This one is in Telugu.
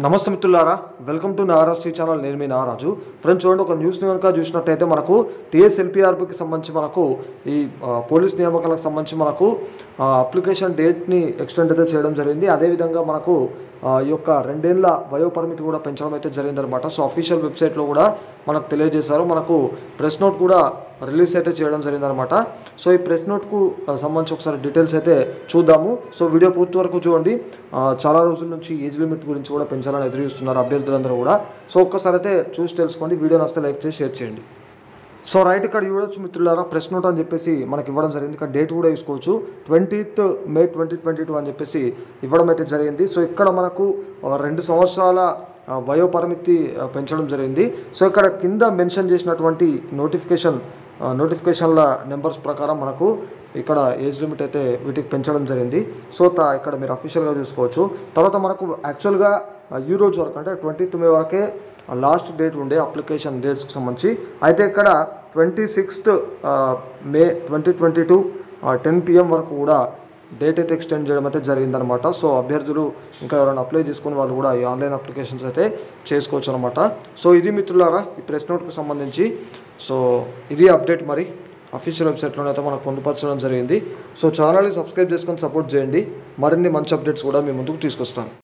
నమస్తే మిత్రులారా వెల్కమ్ టు నారాశ్రీ ఛానల్ నేను మీ నారాజు ఫ్రెండ్స్ చూడండి ఒక న్యూస్ని కనుక చూసినట్టయితే మనకు టీఎస్ఎల్పిఆర్పికి సంబంధించి మనకు ఈ ఆ, పోలీస్ నియామకాలకు సంబంధించి మనకు ఆ, అప్లికేషన్ డేట్ని ఎక్స్టెండ్ అయితే చేయడం జరిగింది అదేవిధంగా మనకు ఆ, ఈ యొక్క రెండేళ్ల వయో పరిమితి కూడా పెంచడం అయితే జరిగిందనమాట సో అఫీషియల్ వెబ్సైట్లో కూడా మనకు తెలియజేశారు మనకు ప్రెస్ నోట్ కూడా రిలీజ్ అయితే చేయడం జరిగిందనమాట సో ఈ ప్రెస్ నోట్కు ఆ, సంబంధించి ఒకసారి డీటెయిల్స్ అయితే చూద్దాము సో వీడియో పూర్తి వరకు చూడండి ఆ, చాలా రోజుల నుంచి ఏజ్ లిమిట్ గురించి కూడా పెంచాలని ఎదురు చూస్తున్నారు అభ్యర్థులందరూ కూడా సో ఒక్కసారి అయితే చూసి తెలుసుకోండి వీడియో నస్తే లైక్ చేసి షేర్ చేయండి సో రైట్ ఇక్కడ చూడొచ్చు మిత్రులారా ప్రెస్ నోట్ అని చెప్పేసి మనకి ఇవ్వడం జరిగింది ఇక్కడ డేట్ కూడా తీసుకోవచ్చు twentieth May twenty twenty two అని చెప్పేసి ఇవ్వడం అయితే జరిగింది సో ఇక్కడ మనకు ఆ, రెండు సంవత్సరాల ఆ, వయో పరిమితి ఆ, పెంచడం జరిగింది సో ఇక్కడ కింద మెన్షన్ చేసినటువంటి నోటిఫికేషన్ ఆ, నోటిఫికేషన్ల నెంబర్స్ ప్రకారం మనకు ఇక్కడ ఏజ్ లిమిట్ అయితే వీటికి పెంచడం జరిగింది సో త- ఇక్కడ మీరు అఫీషియల్గా చూసుకోవచ్చు తర్వాత మనకు యాక్చువల్గా ఆ, ఈ రోజు వరకు అంటే ట్వంటీ మే వరకే లాస్ట్ డేట్ ఉండే అప్లికేషన్ డేట్స్కి సంబంధించి అయితే ఇక్కడ twenty sixth May twenty twenty two ten PM వరకు కూడా డేట్ అయితే ఎక్స్టెండ్ చేయడం అయితే జరిగిందనమాట సో అభ్యర్థులు ఇంకా ఎవరైనా అప్లై చేసుకుని వాళ్ళు కూడా ఈ ఆన్లైన్ అప్లికేషన్స్ అయితే చేసుకోవచ్చు అనమాట సో ఇది మిత్రులారా ఈ ప్రెస్ నోట్కి సంబంధించి సో ఇది అప్డేట్ మరి అఫీషియల్ వెబ్సైట్లోనే అయితే మనకు పొందుపరచడం జరిగింది సో ఛానల్ని సబ్స్క్రైబ్ చేసుకొని సపోర్ట్ చేయండి మరిన్ని మంచి అప్డేట్స్ కూడా మీ ముందుకు తీసుకొస్తాను